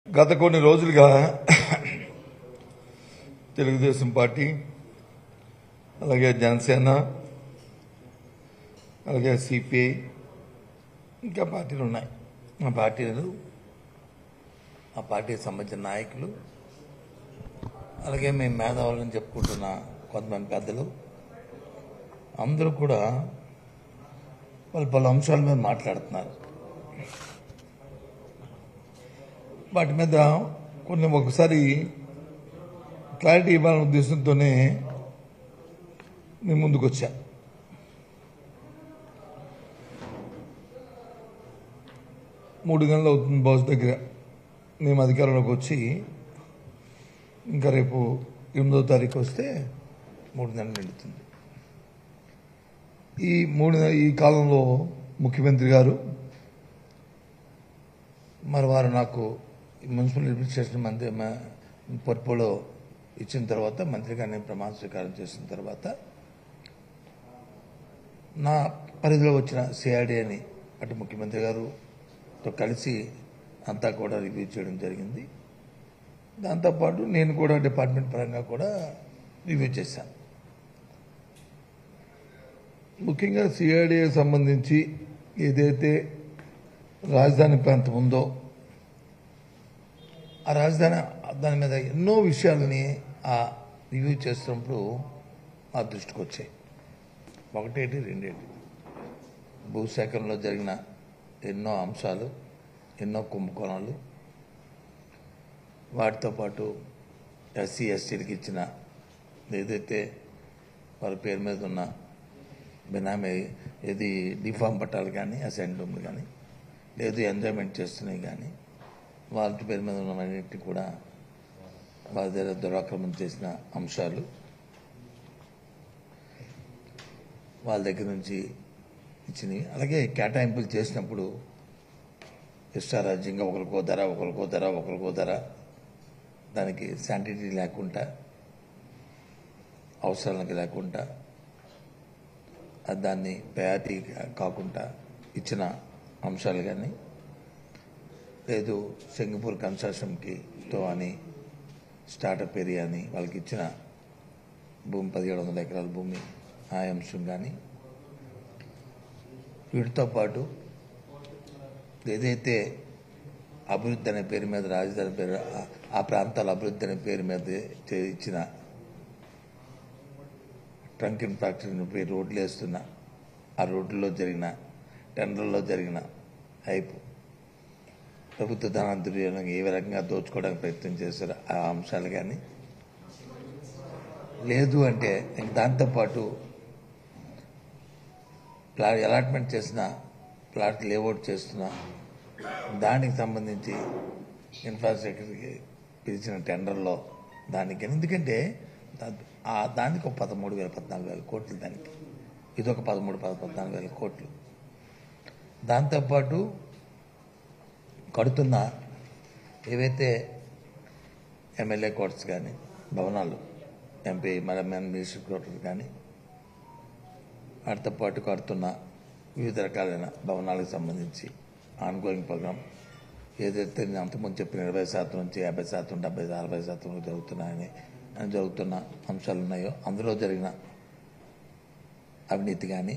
గత కొన్ని రోజులుగా తెలుగుదేశం పార్టీ అలాగే జనసేన అలాగే సిపిఐ ఇంకా పార్టీలు ఉన్నాయి ఆ పార్టీలు ఆ పార్టీకి సంబంధించిన నాయకులు అలాగే మేము మేధావులని చెప్పుకుంటున్న కొంతమంది పెద్దలు అందరూ కూడా వాళ్ళు పలు అంశాల మీద మాట్లాడుతున్నారు వాటి మీద కొన్ని ఒకసారి క్లారిటీ ఇవ్వాలనే ఉద్దేశంతోనే మేము ముందుకు వచ్చా మూడు గంటలు అవుతుంది బాస్ దగ్గర మేము అధికారంలోకి వచ్చి ఇంకా రేపు ఎనిమిదో తారీఖు వస్తే మూడు నెలలు నిండుతుంది ఈ మూడు నె- ఈ కాలంలో ముఖ్యమంత్రి గారు మరి వారు నాకు మున్సిపల్ అడ్మినిస్ట్రేషన్ మంత్రి పోర్ట్ఫోలియో ఇచ్చిన తర్వాత మంత్రిగా నేను ప్రమాణ స్వీకారం చేసిన తర్వాత నా పరిధిలో వచ్చిన సిఆర్డీ అని అటు ముఖ్యమంత్రి గారుతో కలిసి అంతా కూడా రివ్యూ చేయడం జరిగింది దాంతోపాటు నేను కూడా డిపార్ట్మెంట్ పరంగా కూడా రివ్యూ చేశాను ముఖ్యంగా సిఆర్డీఏ సంబంధించి ఏదైతే రాజధాని ప్రాంతం ఉందో ఆ రాజధాని దాని మీద ఎన్నో విషయాలని ఆ రివ్యూ చేస్తున్నప్పుడు మా దృష్టికి వచ్చాయి ఒకటేటి రెండేటి భూసేకరణలో జరిగిన ఎన్నో అంశాలు ఎన్నో కుంభకోణాలు వాటితో పాటు ఎస్సీ ఎస్టీలకు ఇచ్చిన ఏదైతే వారి పేరు మీద ఉన్న బినామీ ఏది డిఫామ్ పట్టాలు కానీ అసెండ్రూమ్లు కానీ లేదు ఎంజాయ్మెంట్ చేస్తున్నాయి కానీ వాళ్ళ పేరు మీద ఉన్నవన్నిటి కూడా వారి దగ్గర దురాక్రమణ చేసిన అంశాలు వాళ్ళ దగ్గర నుంచి ఇచ్చినవి అలాగే కేటాయింపులు చేసినప్పుడు ఇష్టారాజ్యంగా ఒకరికో ధర ఒకరికో ధర ఒకరికో ధర దానికి శాంటిటీ లేకుండా అవసరాలకి లేకుండా అది దాన్ని ప్రయారిటీ కాకుండా ఇచ్చిన అంశాలు కానీ లేదు సింగపూర్ కన్స్ట్రక్షన్కి తో అని స్టార్టప్ ఏరియా అని వాళ్ళకి ఇచ్చిన భూమి పదిహేడు వందల ఎకరాల భూమి ఆ అంశం కానీ వీటితో పాటు ఏదైతే అభివృద్ధి అనే పేరు మీద రాజధాని పేరు ఆ- ఆ ప్రాంతాల అభివృద్ధి అనే పేరు మీద చే- ఇచ్చిన ట్రంక్ ఇన్ఫ్రాస్ట్రక్చర్ని పోయి రోడ్లు వేస్తున్న ఆ రోడ్లలో జరిగిన టెండర్లో జరిగిన హైప్ ప్రభుత్వ ధనాన్ని దుర్వినియోగం ఏ రకంగా దోచుకోవడానికి ప్రయత్నం చేశారు ఆ అంశాలు కానీ లేదు అంటే ఇంక దాంతోపాటు ప్లాట్ అలాట్మెంట్ చేసిన ప్లాట్ లేఅవుట్ చేస్తున్న దానికి సంబంధించి ఇన్ఫ్రాస్ట్రక్చర్కి పిలిచిన టెండర్లో దానికి ఎందుకంటే దా- ఆ దానికి ఒక పదమూడు వేల పద్నాలుగు వేల కోట్లు దానికి ఇది ఒక పదమూడు పద పద్నాలుగు వేల కోట్లు దాంతోపాటు కడుతున్న ఏవైతే ఎమ్మెల్యే కోర్ట్స్ కానీ భవనాలు ఎంపీ మన మినిస్టర్ క్వార్టర్స్ కానీ వాటితో పాటు కడుతున్న వివిధ రకాలైన భవనాలకు సంబంధించి ఆన్గోయింగ్ ప్రోగ్రామ్ ఏదైతే నేను అంతకుముందు చెప్పిన ఇరవై శాతం నుంచి యాభై శాతం డెబ్బై అరవై శాతం జరుగుతున్నాయని అని జరుగుతున్న అంశాలు ఉన్నాయో అందులో జరిగిన అవినీతి కానీ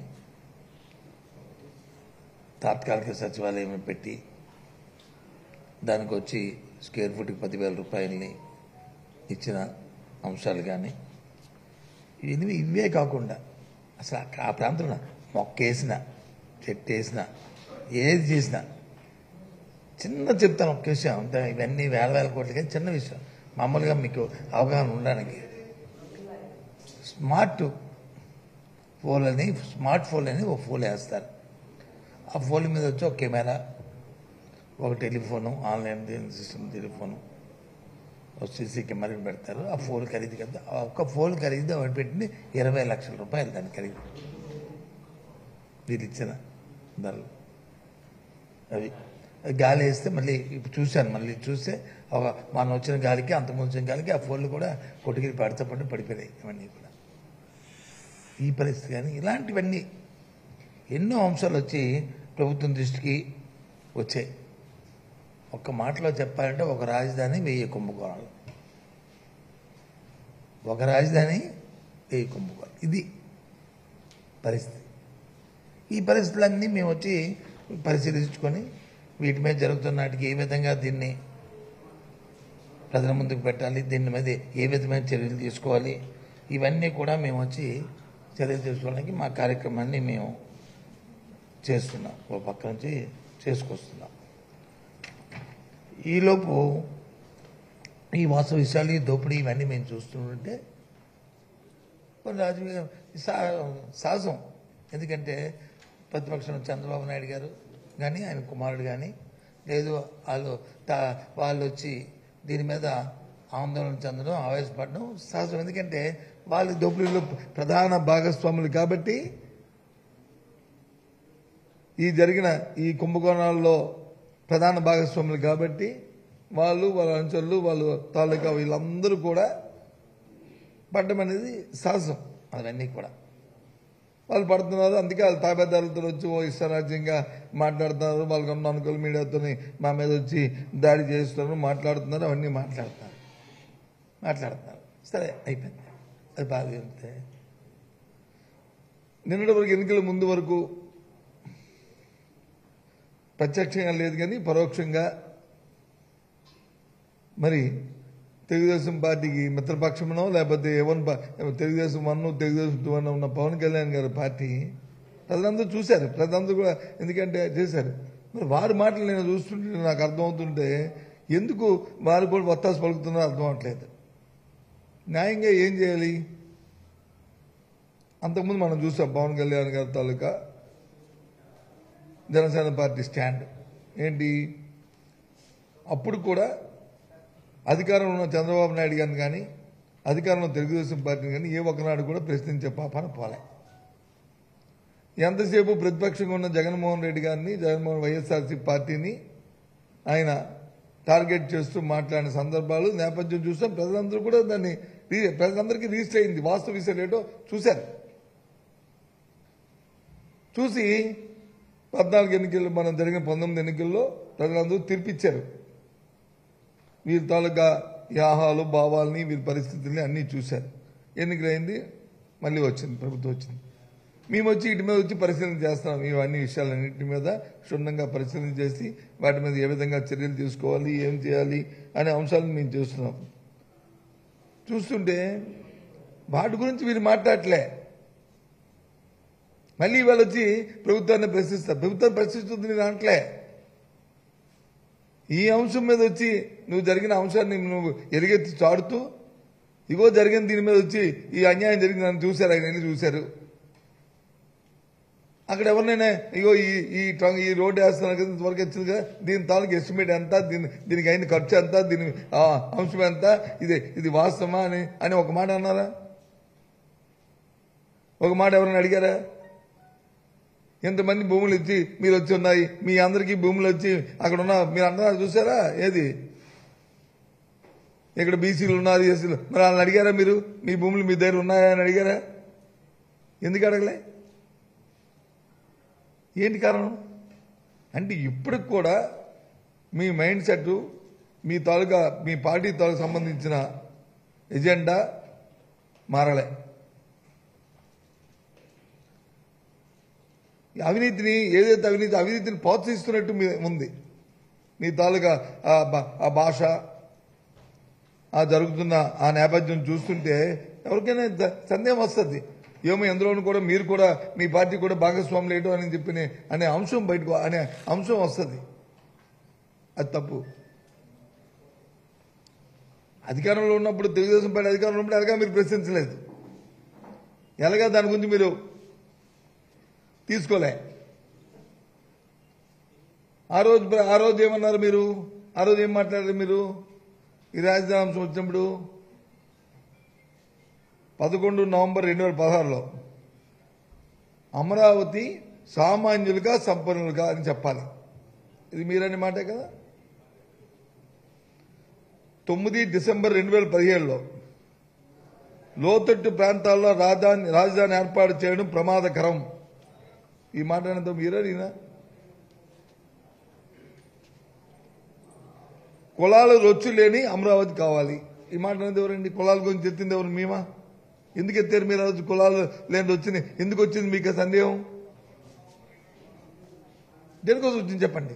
తాత్కాలిక సచివాలయం పెట్టి దానికి వచ్చి స్క్వేర్ ఫుట్కి పదివేల రూపాయలని ఇచ్చిన అంశాలు కానీ ఇవి ఇవే కాకుండా అసలు ఆ- ఆ ప్రాంతంలో మొక్క వేసిన చెట్టు వేసిన ఏది చేసినా చిన్న చెప్తాను ఒక్క విషయం అంతే ఇవన్నీ వేల వేల కోట్లు కానీ చిన్న విషయం మామూలుగా మీకు అవగాహన ఉండడానికి స్మార్ట్ ఫోన్ అని స్మార్ట్ ఫోన్ అని ఒక ఫోన్ వేస్తారు ఆ ఫోన్ మీద వచ్చి ఒక కెమెరా ఒక టెలిఫోను ఆన్లైన్ సిస్టమ్ టెలిఫోను ఒక సీసీ కెమెరా పెడతారు ఆ ఫోన్ ఖరీదు కదా ఆ ఒక్క ఫోన్ ఖరీదు వాడు పెట్టింది ఇరవై లక్షల రూపాయలు దాని ఖరీదు వీళ్ళు ఇచ్చిన ధరలు అవి అది గాలి వేస్తే మళ్ళీ ఇప్పుడు చూశాను మళ్ళీ చూస్తే ఒక మనం వచ్చిన గాలికి అంత వచ్చిన గాలికి ఆ ఫోన్లు కూడా కొట్టుకెళ్ళి పడితే పడి పడిపోయాయి ఇవన్నీ కూడా ఈ పరిస్థితి కానీ ఇలాంటివన్నీ ఎన్నో అంశాలు వచ్చి ప్రభుత్వం దృష్టికి వచ్చాయి ఒక్క మాటలో చెప్పాలంటే ఒక రాజధాని వెయ్యి కుంభకోణాలు ఒక రాజధాని వెయ్యి కుంభకోణాలు ఇది పరిస్థితి ఈ పరిస్థితులన్నీ మేము వచ్చి పరిశీలించుకొని వీటి మీద జరుగుతున్న నాటికి ఏ విధంగా దీన్ని ప్రజల ముందుకు పెట్టాలి దీని మీద ఏ విధమైన చర్యలు తీసుకోవాలి ఇవన్నీ కూడా మేము వచ్చి చర్యలు తీసుకోవడానికి మా కార్యక్రమాన్ని మేము చేస్తున్నాం ఓ పక్క నుంచి చేసుకొస్తున్నాం ఈలోపు ఈ వాస్తవ విషయాలు ఈ దోపిడీ ఇవన్నీ మేము చూస్తుంటే కొన్ని రాజకీయ సా- సహజం ఎందుకంటే ప్రతిపక్షం చంద్రబాబు నాయుడు గారు కానీ ఆయన కుమారుడు కానీ లేదు వాళ్ళు తా- వాళ్ళు వచ్చి దీని మీద ఆందోళన చెందడం ఆవేశపడడం సహజం ఎందుకంటే వాళ్ళు దోపిడీలో ప్రధాన భాగస్వాములు కాబట్టి ఈ జరిగిన ఈ కుంభకోణాల్లో ప్రధాన భాగస్వాములు కాబట్టి వాళ్ళు వాళ్ళ అనుచరులు వాళ్ళ తాలూకా వీళ్ళందరూ కూడా పడడం అనేది సహజం అవన్నీ కూడా వాళ్ళు పడుతున్నారు అందుకే వాళ్ళు తాబేదారులతో వచ్చి ఓ ఇష్టరాజ్యంగా మాట్లాడుతున్నారు వాళ్ళకు ఉన్న అనుకూల మీడియాతో మా మీద వచ్చి దాడి చేస్తున్నారు మాట్లాడుతున్నారు అవన్నీ మాట్లాడుతున్నారు మాట్లాడుతున్నారు సరే అయిపోయింది అది బాగా ఉంటే నిన్నటి వరకు ఎన్నికల ముందు వరకు ప్రత్యక్షంగా లేదు కానీ పరోక్షంగా మరి తెలుగుదేశం పార్టీకి మిత్రపక్షమనో లేకపోతే A one Telugu Desam one Telugu Desam two అన్న ఉన్న పవన్ కళ్యాణ్ గారి పార్టీ ప్రజలందరూ చూశారు ప్రజలందరూ కూడా ఎందుకంటే చేశారు మరి వారి మాటలు నేను చూస్తుంటే నాకు అర్థమవుతుంటే ఎందుకు వారు కూడా వత్తాసు పలుకుతున్నారో అర్థం అవట్లేదు న్యాయంగా ఏం చేయాలి అంతకుముందు మనం చూసాం పవన్ కళ్యాణ్ గారి తాలూకా జనసేన పార్టీ స్టాండ్ ఏంటి అప్పుడు కూడా అధికారంలో ఉన్న చంద్రబాబు నాయుడు గారిని కానీ అధికారంలో తెలుగుదేశం పార్టీని కానీ ఏ ఒక్కనాడు కూడా ప్రశ్నించే పాపాన పోలే ఎంతసేపు ప్రతిపక్షంగా ఉన్న జగన్మోహన్ రెడ్డి గారిని జగన్మోహన్ వైఎస్ఆర్సీ పార్టీని ఆయన టార్గెట్ చేస్తూ మాట్లాడిన సందర్భాలు నేపథ్యం చూసాం ప్రజలందరూ కూడా దాన్ని రీ- ప్రజలందరికీ రిజిస్టర్ అయింది వాస్తవ విషయం ఏంటో చూశారు చూసి పద్నాలుగు ఎన్నికల్లో మనం జరిగిన పంతొమ్మిది ఎన్నికల్లో ప్రజలందరూ తీర్పిచ్చారు వీరి తాలూకా యాహాలు భావాల్ని వీరి పరిస్థితుల్ని అన్నీ చూశారు ఎన్నికలైంది మళ్ళీ వచ్చింది ప్రభుత్వం వచ్చింది మేము వచ్చి ఇటు మీద వచ్చి పరిశీలన చేస్తున్నాం ఇవన్నీ విషయాలన్నింటి మీద క్షుణ్ణంగా పరిశీలన చేసి వాటి మీద ఏ విధంగా చర్యలు తీసుకోవాలి ఏం చేయాలి అనే అంశాలను మేము చూస్తున్నాం చూస్తుంటే వాటి గురించి వీరు మాట్లాడలే మళ్ళీ ఇవాళ వచ్చి ప్రభుత్వాన్ని ప్రశ్నిస్తారు ప్రభుత్వాన్ని ప్రశ్నిస్తుంది నేను అనట్లే ఈ అంశం మీద వచ్చి నువ్వు జరిగిన అంశాన్ని నువ్వు ఎలుగెత్తి చాడుతూ ఇగో జరిగిన దీని మీద వచ్చి ఈ అన్యాయం జరిగింది నన్ను చూశారు ఆయన వెళ్ళి చూశారు అక్కడ ఎవరినైనా ఇగో ఈ ఈ ట్రంక్ ఈ రోడ్డు వేస్తున్నారు కదా ఇంతవరకు వచ్చింది కదా దీని తాలూకు ఎస్టిమేట్ ఎంత దీని దీనికి అయిన ఖర్చు ఎంత దీని ఆ, అంశం ఎంత ఇది ఇది వాస్తవమా అని అని ఒక మాట అన్నారా ఒక మాట ఎవరైనా అడిగారా ఎంతమంది భూములు ఇచ్చి మీరు వచ్చి ఉన్నాయి మీ అందరికీ భూములు వచ్చి అక్కడ ఉన్న మీరు అందరూ చూసారా ఏది ఇక్కడ బీసీలు ఉన్నారు ఎస్సీలు మరి వాళ్ళని అడిగారా మీరు మీ భూములు మీ దగ్గర ఉన్నాయా అని అడిగారా ఎందుకు అడగలే ఏంటి కారణం అంటే ఇప్పటికి కూడా మీ మైండ్ సెట్ మీ తాలూకా మీ పార్టీ తాలూకు సంబంధించిన ఎజెండా మారలే ఈ అవినీతిని ఏదైతే అవినీతి అవినీతిని ప్రోత్సహిస్తున్నట్టు మీ- ఉంది మీ తాలూకా ఆ భా- ఆ భాష ఆ జరుగుతున్న ఆ నేపథ్యం చూస్తుంటే ఎవరికైనా ద- సందేహం వస్తుంది ఏమో ఎందులోనూ కూడా మీరు కూడా మీ పార్టీ కూడా భాగస్వాములు ఏంటో అని చెప్పి అనే అంశం బయటకు అనే అంశం వస్తుంది అది తప్పు అధికారంలో ఉన్నప్పుడు తెలుగుదేశం పార్టీ అధికారంలో ఉన్నప్పుడు ఎలాగా మీరు ప్రశ్నించలేదు ఎలాగా దాని గురించి మీరు తీసుకోలే ఆ రోజు ఆ రోజు ఏమన్నారు మీరు ఆ రోజు ఏం మాట్లాడారు మీరు ఈ రాజధాని అంశం వచ్చినప్పుడు పదకొండు నవంబర్ రెండు వేల పదహారులో అమరావతి సామాన్యులుగా సంపన్నులుగా అని చెప్పాలి ఇది మీరని మాటే కదా తొమ్మిది డిసెంబర్ రెండు వేల పదిహేడులో లోతట్టు ప్రాంతాల్లో రాజధాని రాజధాని ఏర్పాటు చేయడం ప్రమాదకరం ఈ మాట అనంత మీరా నేనా కులాలు రొచ్చు లేని అమరావతి కావాలి ఈ మాట అనేది ఎవరండి కులాల గురించి ఎత్తింది ఎవరు మేమా ఎందుకు ఎత్తారు మీరు ఆ రోజు కులాలు లేని వచ్చింది ఎందుకు వచ్చింది మీకు ఆ సందేహం దేనికోసం వచ్చింది చెప్పండి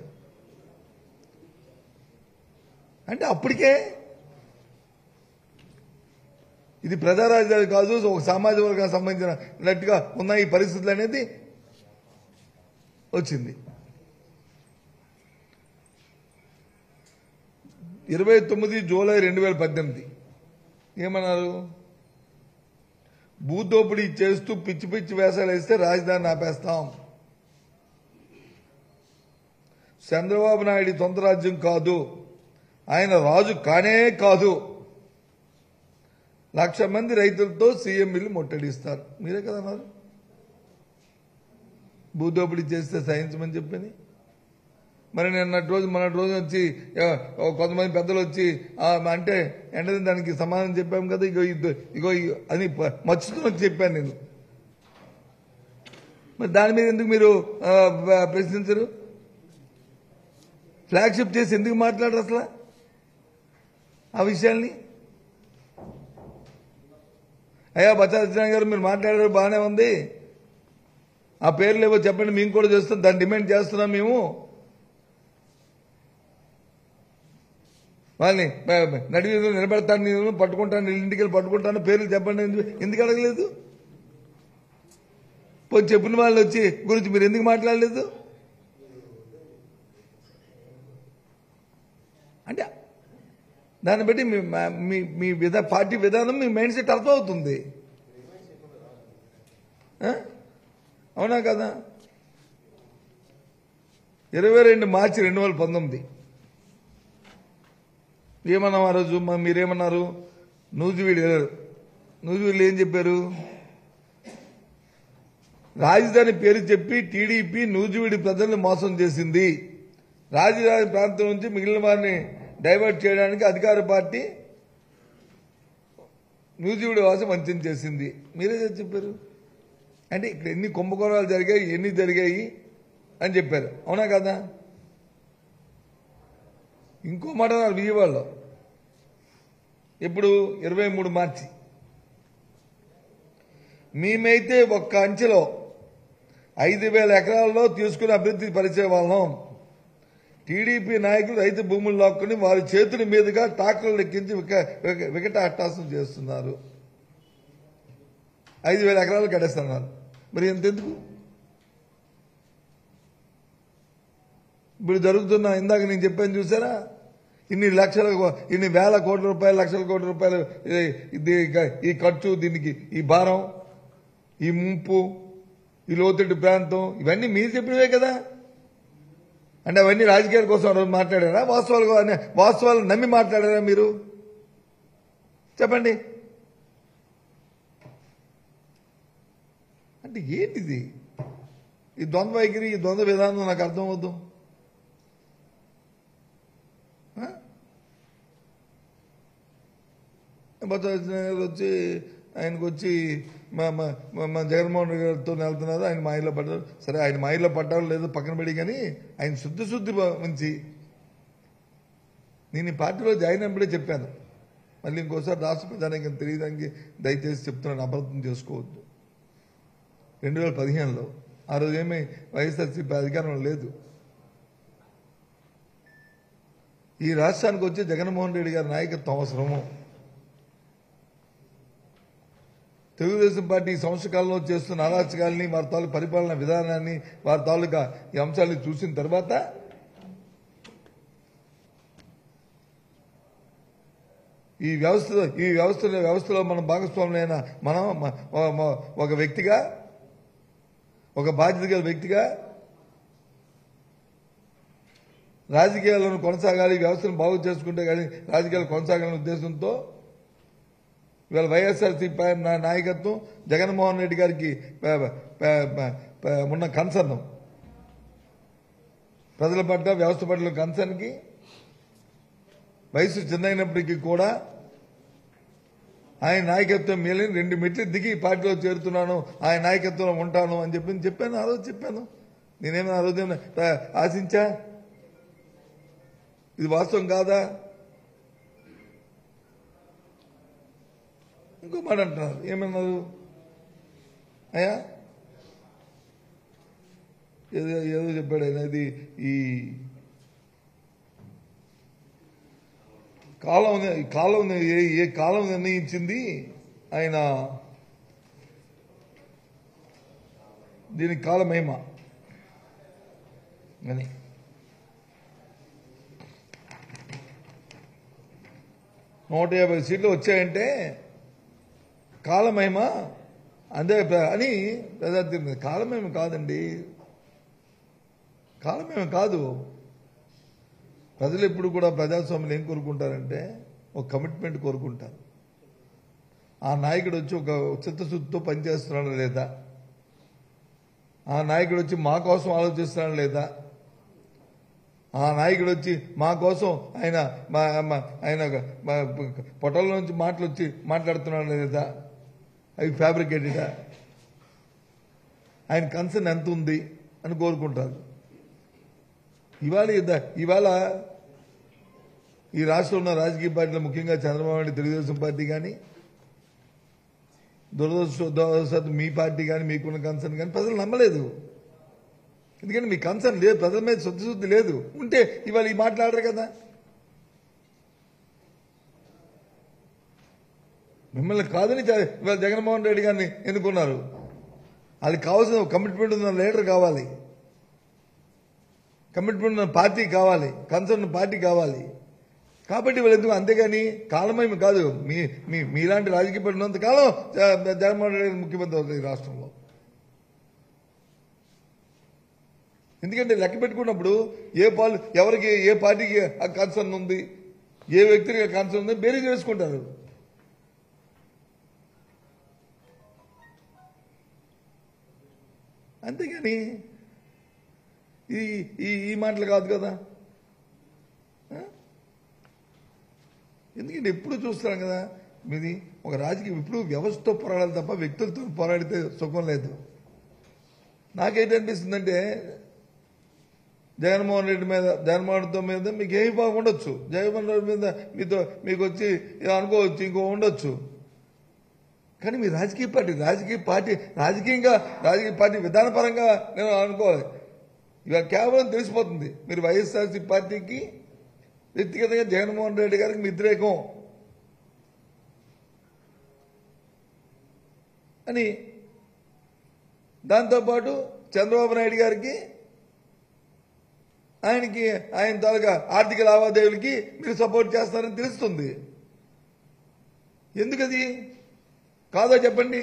అంటే అప్పటికే ఇది ప్రజా రాజధాని కాదు ఒక సామాజిక వర్గానికి సంబంధించినట్టుగా ఉన్న ఈ పరిస్థితులు అనేది వచ్చింది ఇరవై తొమ్మిది జూలై రెండు వేల పద్దెనిమిది ఏమన్నారు భూదోపిడీ చేస్తూ పిచ్చి పిచ్చి వేషాలు వేస్తే రాజధానిని ఆపేస్తాం చంద్రబాబు నాయుడు సొంత రాజ్యం కాదు ఆయన రాజు కానే కాదు లక్ష మంది రైతులతో సీఎం బిల్లు ముట్టడిస్తారు మీరే కదా అన్నారు భూదోపిడీ చేస్తే సహించమని చెప్పని మరి నిన్నటి రోజు మొన్నటి రోజు వచ్చి ఆ, ఓ కొంతమంది పెద్దలు వచ్చి ఆ, అంటే వెంటనే దానికి సమాధానం చెప్పాము కదా ఇగో ఇద్ద- ఇగో ఇగో అని ప- మర్చుకుని వచ్చి చెప్పాను నేను మరి దాని మీద ఎందుకు మీరు ఆ, ప- ప్రశ్నించరు ఫ్లాగ్షిప్ చేసి ఎందుకు మాట్లాడరు అసలు ఆ విషయాల్ని అయ్యా బచ్చా సత్యనారాయణ గారు మీరు మాట్లాడారు బాగానే ఉంది ఆ పేర్లు ఏవో చెప్పండి మేము కూడా చేస్తాం దాన్ని డిమాండ్ చేస్తున్నాం మేము వాళ్ళని నడి వీధిలో నిలబెడతాను నేను పట్టుకుంటాను వీళ్ళ ఇంటికి వెళ్ళి పట్టుకుంటాను పేర్లు చెప్పండి ఎందుకు- ఎందుకు అడగలేదు పోయి చెప్పిన వాళ్ళు వచ్చి గురించి మీరు ఎందుకు మాట్లాడలేదు అంటే దాన్ని బట్టి మీ మా- మీ మీ విధా పార్టీ విధానం మీ మైండ్ సెట్ అర్థం అవుతుంది ఆ? అవునా కదా ఇరవై రెండు మార్చి రెండు వేల పంతొమ్మిది ఏమన్నాం ఆ రోజు మరి మీరేమన్నారు నూజివీడు వెళ్ళారు నూజివీడులో ఏం చెప్పారు రాజధాని పేరు చెప్పి టీడీపీ నూజివీడి ప్రజల్ని మోసం చేసింది రాజధాని ప్రాంతం నుంచి మిగిలిన వారిని డైవర్ట్ చేయడానికి అధికార పార్టీ నూజివీడి వాసం వంచన చేసింది మీరే కదా చెప్పారు అంటే ఇక్కడ ఎన్ని కుంభకోణాలు జరిగాయి ఎన్ని జరిగాయి అని చెప్పారు అవునా కదా ఇంకో మాట అన్నారు విజయవాడలో ఇప్పుడు ఇరవై మూడు మార్చి మేమైతే ఒక్క అంచెలో ఐదు వేల ఎకరాల్లో తీసుకుని అభివృద్ధి పరిచే వాళ్ళం టీడీపీ నాయకులు రైతు భూములు లాక్కుని వారి చేతుల మీదుగా ట్రాక్టర్లు ఎక్కించి విక- విక- వికట అట్టాసం చేస్తున్నారు ఐదు వేల ఎకరాలు కట్టేస్తున్నారు మరి ఎంతెందుకు ఇప్పుడు జరుగుతున్న ఇందాక నేను చెప్పాను చూసారా ఇన్ని లక్షల ఇన్ని వేల కోట్ల రూపాయలు లక్షల కోట్ల రూపాయలు ఇది- ఇది ఈ ఖర్చు దీనికి ఈ భారం ఈ ముంపు ఈ లోతట్టు ప్రాంతం ఇవన్నీ మీరు చెప్పినవే కదా అంటే అవన్నీ రాజకీయాల కోసం ఆ రోజు మాట్లాడారా వాస్తవాలు అనే- వాస్తవాలు నమ్మి మాట్లాడారా మీరు చెప్పండి అంటే ఏంటిది ఈ ద్వంద్వ వైఖరి ఈ ద్వంద్వ విధానం నాకు అర్థం అవుతాం బొత్స వచ్చి ఆయనకు వచ్చి మా మా మా- మా జగన్మోహన్ రెడ్డి గారితో వెళ్తున్నారు ఆయన మాయలో పడ్డారు సరే ఆయన మాయలో పడ్డారు లేదో పక్కన పెడి కానీ ఆయన శుద్ధి శుద్ధి మంచి నేను ఈ పార్టీలో జాయిన్ అయినప్పుడే చెప్పాను మళ్ళీ ఇంకోసారి రాష్ట్ర ప్రధానికి తెలియడానికి దయచేసి చెప్తున్నాను అబద్ధం చేసుకోవద్దు రెండు వేల పదిహేనులో ఆ రోజు ఏమీ వైఎస్ఆర్సీపీ అధికారంలో లేదు ఈ రాష్ట్రానికి వచ్చి జగన్మోహన్ రెడ్డి గారి నాయకత్వం అవసరము తెలుగుదేశం పార్టీ ఈ సంవత్సర కాలంలో చేస్తున్న అరాచకాలని వారి తాలూకు పరిపాలన విధానాన్ని వారి తాలూకా ఈ అంశాలను చూసిన తర్వాత ఈ వ్యవస్థ ఈ వ్యవస్థ వ్యవస్థలో మనం భాగస్వాములైన మనం మ- మ- మ- ఒక వ్యక్తిగా ఒక బాధ్యత గల వ్యక్తిగా రాజకీయాలను కొనసాగాలి ఈ వ్యవస్థను బాగు చేసుకుంటే కానీ రాజకీయాలు కొనసాగాలనే ఉద్దేశంతో ఇవాళ వైఎస్ఆర్సీ నాయకత్వం జగన్మోహన్ రెడ్డి గారికి ప- ప- ప- ప- ఉన్న కన్సర్న్ ప్రజల పట్ల వ్యవస్థ పట్ల కన్సర్న్కి వయసు చిన్నైనప్పటికీ కూడా ఆయన నాయకత్వం మేలని రెండు మెట్లు దిగి ఈ పార్టీలో చేరుతున్నాను ఆయన నాయకత్వంలో ఉంటాను అని చెప్పి చెప్పాను ఆ రోజు చెప్పాను నేనేమైనా ఆ రోజు ఏమైనా, ఆ, ఆశించా ఇది వాస్తవం కాదా ఇంకో మాట అంటున్నారు ఏమన్నారు అయ్యా ఏదో ఏదో చెప్పాడు ఆయన ఇది ఈ కాలం ఈ కాలం ఏ ఏ కాలం నిర్ణయించింది ఆయన దీనికి కాలమేమ అని నూట యాభై సీట్లు వచ్చాయంటే కాలమేమ అందే ప్ర- అని ప్రజార్థి కాలమేమ కాదండి కాలమేమ కాదు ప్రజలు ఎప్పుడు కూడా ప్రజాస్వామ్యం ఏం కోరుకుంటారంటే ఒక కమిట్మెంట్ కోరుకుంటారు ఆ నాయకుడు వచ్చి ఒక చిత్తశుద్ధితో పనిచేస్తున్నాడా లేదా ఆ నాయకుడు వచ్చి మా కోసం ఆలోచిస్తున్నాడా లేదా ఆ నాయకుడు వచ్చి మా కోసం ఆయన మా మా- ఆయన మా పొట్టల నుంచి మాటలు వచ్చి మాట్లాడుతున్నాడా లేదా అవి ఫ్యాబ్రికేటెడా ఆయన కన్సర్న్ ఎంత ఉంది అని కోరుకుంటారు ఇవాళ ఇద్ద- ఇవాళ ఈ రాష్ట్రంలో ఉన్న రాజకీయ పార్టీలు ముఖ్యంగా చంద్రబాబు నాయుడు తెలుగుదేశం పార్టీ కానీ దురదృష్ట దురదృష్టవశాత్తు మీ పార్టీ కానీ మీకున్న కన్సర్న్ కానీ ప్రజలు నమ్మలేదు ఎందుకంటే మీ కన్సర్న్ లేదు ప్రజల మీద శుద్ధి లేదు ఉంటే ఇవాళ ఈ మాట్లాడరు కదా మిమ్మల్ని కాదని జ- ఇవాళ జగన్మోహన్ రెడ్డి గారిని ఎన్నుకున్నారు అది కావాల్సిన కమిట్మెంట్ ఉన్న లీడర్ కావాలి కమిట్మెంట్ ఉన్న పార్టీ కావాలి కన్సర్న్ పార్టీ కావాలి కాబట్టి వీళ్ళు ఎందుకు అంతేగాని కాలమేమి కాదు మీ మీ మీలాంటి రాజకీయ పార్టీ ఉన్నంత కాలం జ- జగన్మోహన్ రెడ్డి గారు ముఖ్యమంత్రి అవుతుంది ఈ రాష్ట్రంలో ఎందుకంటే లెక్క పెట్టుకున్నప్పుడు ఏ పాలు ఎవరికి ఏ పార్టీకి ఆ కన్సర్న్ ఉంది ఏ వ్యక్తికి ఆ కన్సర్న్ ఉంది బేరీ చేసుకుంటారు అంతేగాని ఈ ఈ ఈ మాటలు కాదు కదా ఆ? ఎందుకంటే ఎప్పుడు చూస్తున్నాం కదా మీది ఒక రాజకీయం ఇప్పుడు వ్యవస్థతో పోరాడాలి తప్ప వ్యక్తులతో పోరాడితే సుఖం లేదు నాకేంటి అనిపిస్తుందంటే జగన్మోహన్ రెడ్డి మీద జగన్మోహన్ రెడ్డి మీద మీకు ఏమి బాగుండొచ్చు జగన్మోహన్ రెడ్డి మీద మీతో మీకు వచ్చి ఏదో అనుకోవచ్చు ఇంకో ఉండొచ్చు కానీ మీ రాజకీయ పార్టీ రాజకీయ పార్టీ రాజకీయంగా రాజకీయ పార్టీ విధానపరంగా నేను అనుకోవాలి ఇవాళ కేవలం తెలిసిపోతుంది మీరు వైఎస్ఆర్సీ పార్టీకి వ్యక్తిగతంగా జగన్మోహన్ రెడ్డి గారికి మీ వ్యతిరేకం అని దాంతోపాటు చంద్రబాబు నాయుడు గారికి ఆయనకి ఆయన తాలూకా ఆర్థిక లావాదేవీలకి మీరు సపోర్ట్ చేస్తారని తెలుస్తుంది ఎందుకది కాదో చెప్పండి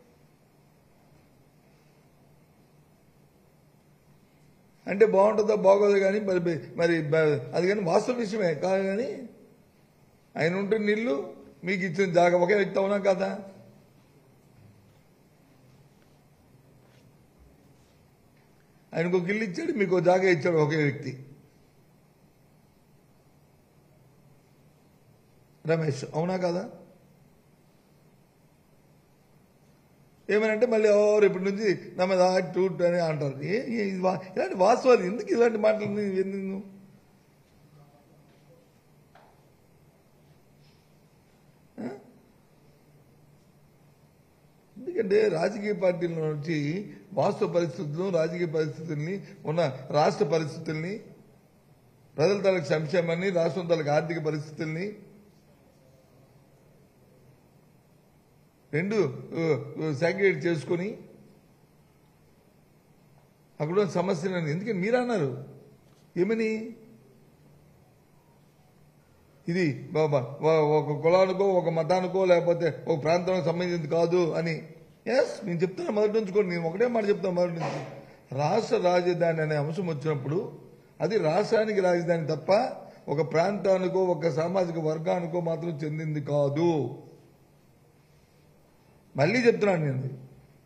అంటే బాగుంటుందో బాగోదో కానీ మరి మరి బ- అది కానీ వాస్తవ విషయమే కాదు కానీ ఆయన ఉంటే నీళ్లు మీకు ఇచ్చిన జాగ ఒకే వ్యక్తి అవునా కదా ఆయనకు ఒక ఇల్లు ఇచ్చాడు మీకు ఒక జాగా ఇచ్చాడు ఒకే వ్యక్తి రమేష్ అవునా కదా ఏమనంటే మళ్ళీ ఎవరు ఇప్పటి నుంచి నా మీద టూ అని అంటారు ఏ ఏ- ఇది వా- ఇలాంటి వాస్తవాలు ఎందుకు ఇలాంటి మాటలు నీ- ఎందుకు నువ్వు? ఆ? ఎందుకంటే రాజకీయ పార్టీల నుంచి వాస్తవ పరిస్థితులను రాజకీయ పరిస్థితుల్ని ఉన్న రాష్ట్ర పరిస్థితుల్ని ప్రజల తాలూకు సంక్షేమాన్ని రాష్ట్రం తాలూకు ఆర్థిక పరిస్థితుల్ని రెండు సాగ్రిగేట్ చేసుకొని అక్కడ ఉన్న సమస్యలను ఎందుకని మీరు అన్నారు ఏమని ఇది బాబా వా- ఒక కులానికో ఒక మతానికో లేకపోతే ఒక ప్రాంతానికి సంబంధించింది కాదు అని ఎస్ నేను చెప్తున్నా మొదటి నుంచి కూడా నేను ఒకటే మాట చెప్తాను మొదటి నుంచి రాష్ట్ర రాజధాని అనే అంశం వచ్చినప్పుడు అది రాష్ట్రానికి రాజధాని తప్ప ఒక ప్రాంతానికో ఒక సామాజిక వర్గానికో మాత్రం చెందింది కాదు మళ్ళీ చెప్తున్నాను నేను ఇది.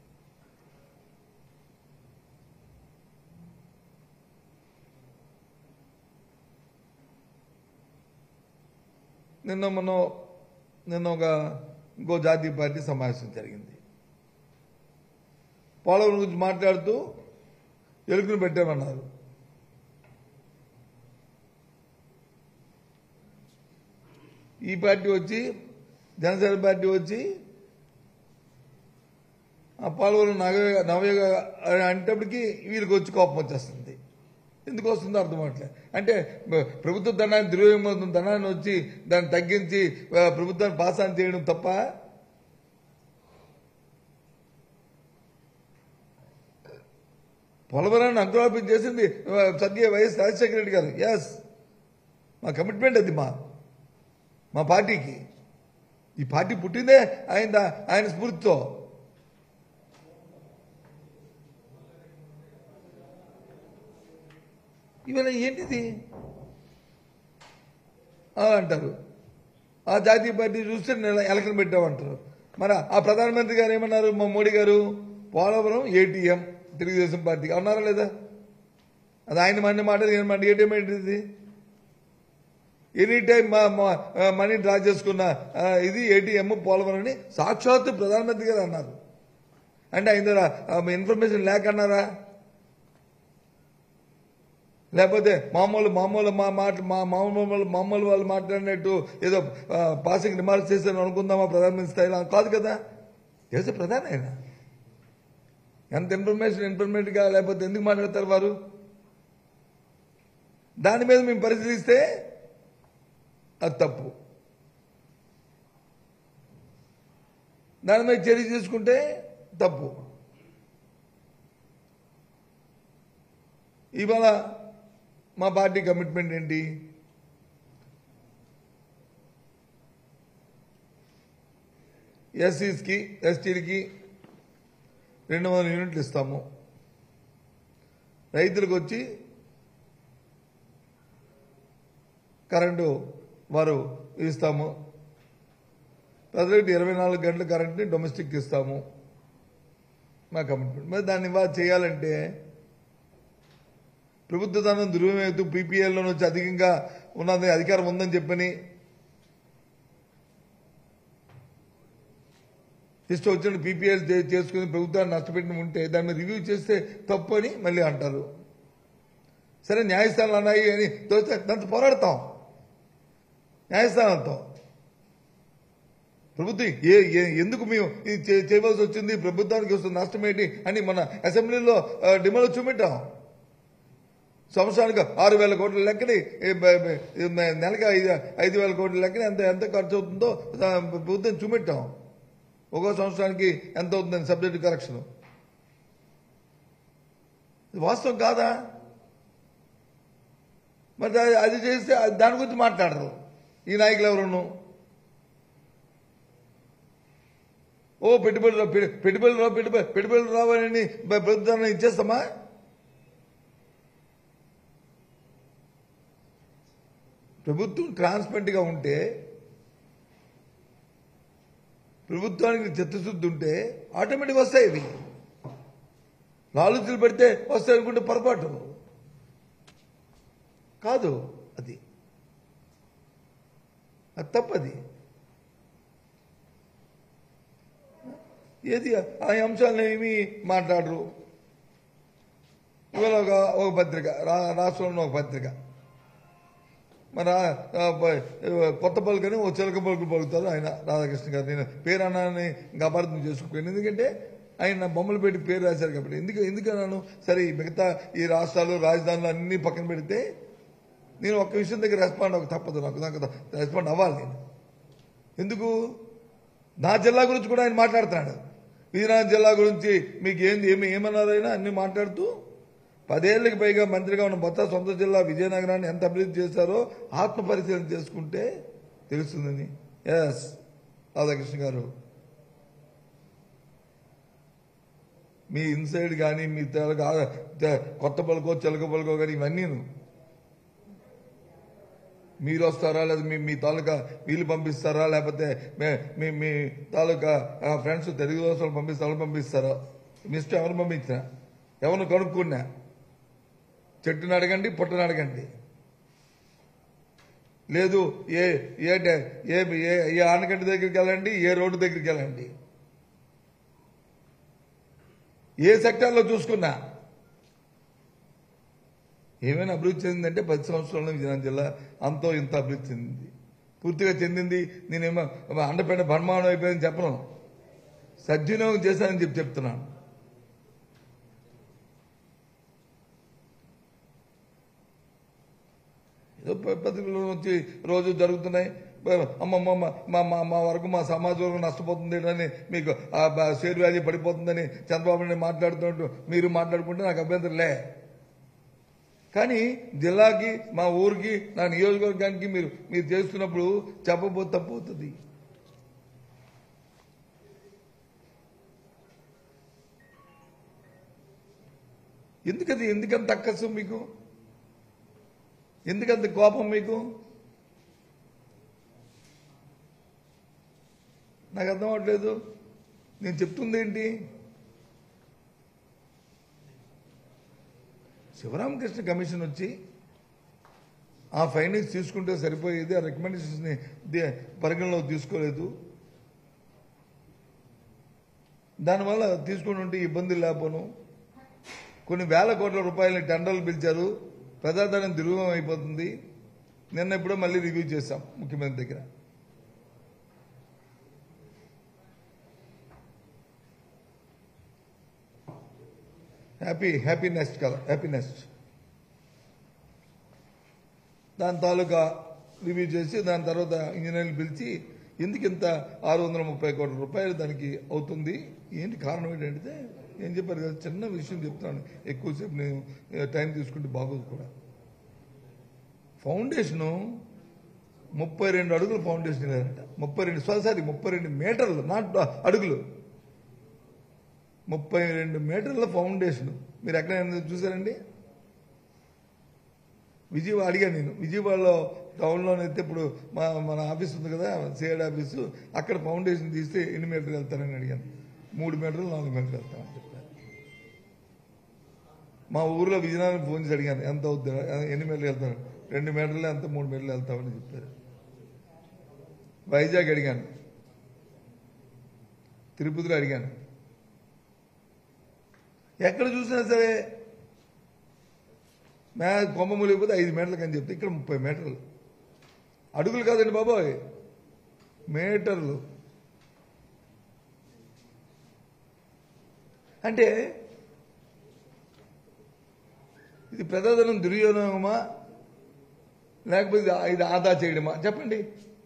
నిన్న మొన్న నిన్న ఒక ఇంకో జాతీయ పార్టీ సమావేశం జరిగింది పోలవరం గురించి మాట్లాడుతూ ఎలుకను పెట్టామన్నారు ఈ పార్టీ వచ్చి జనసేన పార్టీ వచ్చి ఆ పోలవరం నవయుగ నవయుగ అని అంటప్పటికి వీళ్ళకి వచ్చి కోపం వచ్చేస్తుంది ఎందుకు వస్తుందో అర్థం అవట్లే అంటే బ- ప్రభుత్వ ధనాన్ని దుర్వినియోగం ధనాన్ని వచ్చి దాన్ని తగ్గించి ఆ, ప్రభుత్వాన్ని పాస్ ఆన్ చేయడం తప్ప పోలవరాన్ని అంకురార్పణ చేసింది ఆ, స్వర్గీయ వైఎస్ రాజశేఖర రెడ్డి గారు ఎస్ మా కమిట్మెంట్ అది మా మా పార్టీకి ఈ పార్టీ పుట్టిందే ఆయన ఆయన స్ఫూర్తితో ఇవాళ ఏంటిది ఆ అంటారు ఆ జాతీయ పార్టీ చూస్తే నెల ఎలకలు పెట్టామంటారు మరి ఆ ప్రధానమంత్రి గారు ఏమన్నారు మా మోడీ గారు పోలవరం ఏటీఎం తెలుగుదేశం పార్టీ అన్నారా లేదా అది ఆయన మన మాట నేను మాట ఏటీఎం ఏంటిది ఎనీ టైం మా మా- ఆ, మనీ డ్రా చేసుకున్న ఆ, ఇది ఏటీఎం పోలవరం అని సాక్షాత్తు ప్రధానమంత్రి గారు అన్నారు అంటే ఆయన దగ్గర ఆ, ఇన్ఫర్మేషన్ లేక అన్నారా లేకపోతే మామూలు మామూలు మా మాట మా మామూలు మామూలు వాళ్ళు మాట్లాడినట్టు ఏదో ఆ, పాసింగ్ రిమార్క్స్ చేశారు అనుకుందామా ప్రధానమంత్రి స్థాయిలో కాదు కదా చేసే ప్రధాని ఆయన ఎంత ఇన్ఫర్మేషన్ ఇన్ఫర్మేటివ్గా లేకపోతే ఎందుకు మాట్లాడతారు వారు దాని మీద మేము పరిశీలిస్తే అది తప్పు దాని మీద చర్య తీసుకుంటే తప్పు ఇవాళ మా పార్టీ కమిట్మెంట్ ఏంటి ఎస్సీస్కి ఎస్టీలకి రెండు వందల యూనిట్లు ఇస్తాము రైతులకు వచ్చి కరెంటు వారు ఇస్తాము ప్రజలకు ఇరవై నాలుగు గంటల కరెంట్ని డొమెస్టిక్ ఇస్తాము మా కమిట్మెంట్ మరి దాన్ని ఇవాళ చేయాలంటే ప్రభుత్వ ధనం దుర్వినియోగం పీపీఎల్లో నుంచి అధికంగా ఉన్నది అధికారం ఉందని చెప్పని ఇష్టం వచ్చిన పీపీఎల్ చేసుకుని ప్రభుత్వాన్ని నష్టపెట్టిన ఉంటే దాన్ని రివ్యూ చేస్తే తప్పు అని మళ్ళీ అంటారు సరే న్యాయస్థానాలు అన్నాయి అని తోస్తే దాంతో పోరాడతాం న్యాయస్థానంతో ప్రభుత్వం ఏ ఏ- ఎందుకు మేము ఇది చే- చేయవలసి వచ్చింది ప్రభుత్వానికి వస్తుంది నష్టం ఏంటి అని మన అసెంబ్లీలో ఆ, డిమాండ్ చూపెట్టాం సంవత్సరానికి ఆరు వేల కోట్ల లెక్కని ఏ, బ- బ- ఈ మ- నెలకి ఐదు ఐదు వేల కోట్ల లెక్కని ఎంత ఎంత ఖర్చు అవుతుందో ఆ, ప్రభుత్వం చూపెట్టాం ఒక్కో సంవత్సరానికి ఎంత అవుతుందని సబ్జెక్ట్ కరెక్షన్ ఇది వాస్తవం కాదా మరి అది- అది చేస్తే అది దాని గురించి మాట్లాడరు ఈ నాయకులు ఎవరును ఓ పెట్టుబడులు రా- పె- పెట్టుబడులు రావు పెట్టుబడి పెట్టుబడులు రావాలని బ- ప్రభుత్వాన్ని ఇచ్చేస్తామా ప్రభుత్వం ట్రాన్స్పరెంట్ గా ఉంటే ప్రభుత్వానికి చిత్తశుద్ధి ఉంటే ఆటోమేటిక్ వస్తాయి ఇవి లాలుచులు పెడితే వస్తాయి అనుకుంటే పొరపాటు కాదు అది అది తప్పది ఏది ఆ అంశాలను ఏమి మాట్లాడరు ఇవాళ ఒక ఒక పత్రిక రా- రాష్ట్రంలో ఒక పత్రిక మన ఆ, ప- కొత్త పలుకని ఓ చిలక పలుకు పలుకుతారు ఆయన రాధాకృష్ణ గారు నేను పేరు అన్నాన్ని ఇంకా అపార్థం చేసుకోను ఎందుకంటే ఆయన బొమ్మలు పెట్టి పేరు రాశారు కాబట్టి ఎందుకు ఎందుకన్నాను సరే ఈ మిగతా ఈ రాష్ట్రాలు రాజధానులు అన్ని పక్కన పెడితే నేను ఒక్క విషయం దగ్గర రెస్పాండ్ అవ్వక తప్పదు నాకు నాకు రెస్పాండ్ అవ్వాలి నేను ఎందుకు నా జిల్లా గురించి కూడా ఆయన మాట్లాడుతున్నాడు విజయనగరం జిల్లా గురించి మీకు ఏంది ఏమి ఏమన్నారు ఆయన అన్ని మాట్లాడుతూ పదేళ్లకు పైగా మంత్రిగా ఉన్న మొత్తం సొంత జిల్లా విజయనగరాన్ని ఎంత అభివృద్ధి చేశారో ఆత్మ పరిశీలన చేసుకుంటే తెలుస్తుందని ఎస్ రాధాకృష్ణ గారు మీ ఇన్సైడ్ కానీ మీ తెలక తె- కొత్త పలుకో చిలక పలుకో కానీ ఇవన్నీ మీరు వస్తారా లేదా మీ మీ తాలూకా వీళ్ళు పంపిస్తారా లేకపోతే మే- మీ మీ తాలూకా ఫ్రెండ్స్ తెలుగు దోశలు పంపిస్తారా పంపిస్తారా మీ ఇష్టం ఎవరు పంపించినా ఎవరిని కనుక్కున్నా చెట్టుని అడగండి పుట్టని అడగండి లేదు ఏ ఏ డ- ఏ ఏ ఏ ఆనకట్ట దగ్గరికి వెళ్ళండి ఏ రోడ్డు దగ్గరికి వెళ్ళండి ఏ సెక్టార్లో చూసుకున్నా ఏమైనా అభివృద్ధి చెందిందంటే పది సంవత్సరాల్లో విజయనగరం జిల్లా అంతో ఇంత అభివృద్ధి చెందింది పూర్తిగా చెందింది నేనేమో అండపేట బర్మానం అయిపోయిందని చెప్పను సద్వినియోగం చేశానని చెప్పి చెప్తున్నాను ఏదో ప- పత్రికలు వచ్చి రోజు జరుగుతున్నాయి బ- అమ్మమ్మ మా- మా మా మా వరకు మా సమాజంలో నష్టపోతుంది అని మీకు ఆ బ- షేర్ వాల్యూ పడిపోతుందని చంద్రబాబు నాయుడు మాట్లాడుతున్నట్టు మీరు మాట్లాడుకుంటే నాకు అభ్యంతరం లే కానీ జిల్లాకి మా ఊరికి నా నియోజకవర్గానికి మీరు మీరు చేస్తున్నప్పుడు చెప్పబోతే తప్పు అవుతుంది ఎందుకది ఎందుకంత అక్కసు మీకు ఎందుకంత కోపం మీకు నాకు అర్థం అవట్లేదు నేను చెప్తుంది ఏంటి శివరామకృష్ణ కమిషన్ వచ్చి ఆ ఫైండింగ్స్ తీసుకుంటే సరిపోయేది ఆ రికమెండేషన్స్ని దే- పరిగణలోకి తీసుకోలేదు దానివల్ల తీసుకుని ఉంటే ఇబ్బందులు లేకపోను కొన్ని వేల కోట్ల రూపాయలని టెండర్లు పిలిచారు ప్రజాధనం దుర్వినియోగం అయిపోతుంది నిన్న ఎప్పుడో మళ్ళీ రివ్యూ చేశాం ముఖ్యమంత్రి దగ్గర హ్యాపీ హ్యాపీ నెస్ట్ కదా హ్యాపీ నెస్ట్ దాని తాలూకా రివ్యూ చేసి దాని తర్వాత ఇంజనీర్లు పిలిచి ఎందుకు ఇంత ఆరు వందల ముప్పై కోట్ల రూపాయలు దానికి అవుతుంది ఏంటి కారణం ఏంటంటే ఏం చెప్పారు కదా చిన్న విషయం చెప్తాను ఎక్కువసేపు నేను ఏ, టైం తీసుకుంటే బాగోదు కూడా ఫౌండేషను ముప్పై రెండు అడుగులు ఫౌండేషన్ లేదంట ముప్పై రెండు సారీ ముప్పై రెండు మీటర్లు నాట్ అడుగులు ముప్పై రెండు మీటర్ల ఫౌండేషన్ మీరు ఎక్కడ చూసారండి విజయవాడ అడిగాను నేను విజయవాడలో టౌన్లోనైతే ఇప్పుడు మా మన ఆఫీస్ ఉంది కదా సిఐడ్ ఆఫీసు అక్కడ ఫౌండేషన్ తీస్తే ఎన్ని మీటర్లు వెళ్తారని అడిగాను మూడు మీటర్లు నాలుగు మీటర్లు వెళ్తామని చెప్పారు మా ఊర్లో విజయనగరం ఫోన్ చేసి అడిగాను ఎంత అవుద్ది ఎన్ని మీటర్లు వెళ్తారు రెండు మీటర్లు ఎంత మూడు మీటర్లు వెళ్తామని చెప్పారు వైజాగ్ అడిగాను తిరుపతిలో అడిగాను ఎక్కడ చూసినా సరే మే కొమ్మ మూలిగిపోతే ఐదు మీటర్లకు అని చెప్తే ఇక్కడ ముప్పై మీటర్లు అడుగులు కాదండి బాబోయ్ మీటర్లు అంటే ఇది ప్రజాధనం దుర్యోగమా లేకపోతే ఇది- ఇది ఆదా చేయడమా చెప్పండి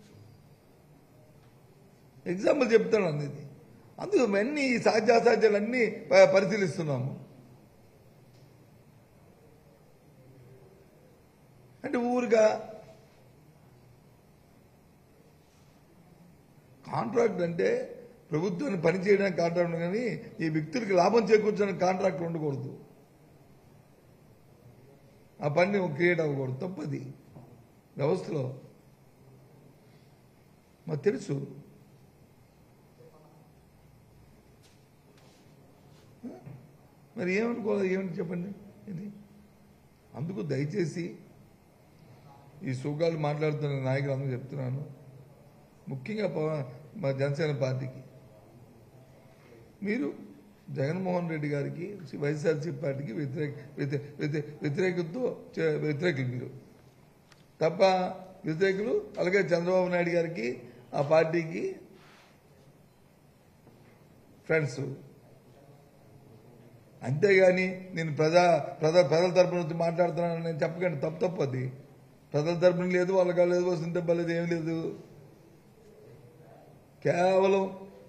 ఎగ్జాంపుల్ చెప్తాను అన్నది అందుకు అన్ని సాధ్యాసాధ్యాలన్నీ ప- పరిశీలిస్తున్నాము అంటే ఊరుగా కాంట్రాక్ట్ అంటే ప్రభుత్వాన్ని పనిచేయడానికి కాంట్రాక్ట్ ఉంది కానీ ఈ వ్యక్తులకి లాభం చేకూర్చడానికి కాంట్రాక్ట్ ఉండకూడదు ఆ పని క్రియేట్ అవ్వకూడదు తప్పది వ్యవస్థలో మాకు తెలుసు మరి ఏమనుకోవాలి ఏమని చెప్పండి ఇది అందుకు దయచేసి ఈ సుగాలు మాట్లాడుతున్న నాయకులు అందరూ చెప్తున్నాను ముఖ్యంగా పవ- మా జనసేన పార్టీకి మీరు జగన్మోహన్ రెడ్డి గారికి వైఎస్ఆర్సీ పార్టీకి వ్యతిరేక వ్యతి- వ్యతి- వ్యతిరేకతో చే- వ్యతిరేకులు మీరు తప్ప వ్యతిరేకులు అలాగే చంద్రబాబు నాయుడు గారికి ఆ పార్టీకి ఫ్రెండ్స్ అంతేగాని నేను ప్రజా ప్రజా ప్రజల తరపున వచ్చి మాట్లాడుతున్నాను నేను చెప్పకండి తప్పు తప్పు అది ప్రజల తరపున లేదు వాళ్ళకి లేదు వస్తుంటే లేదు ఏం లేదు కేవలం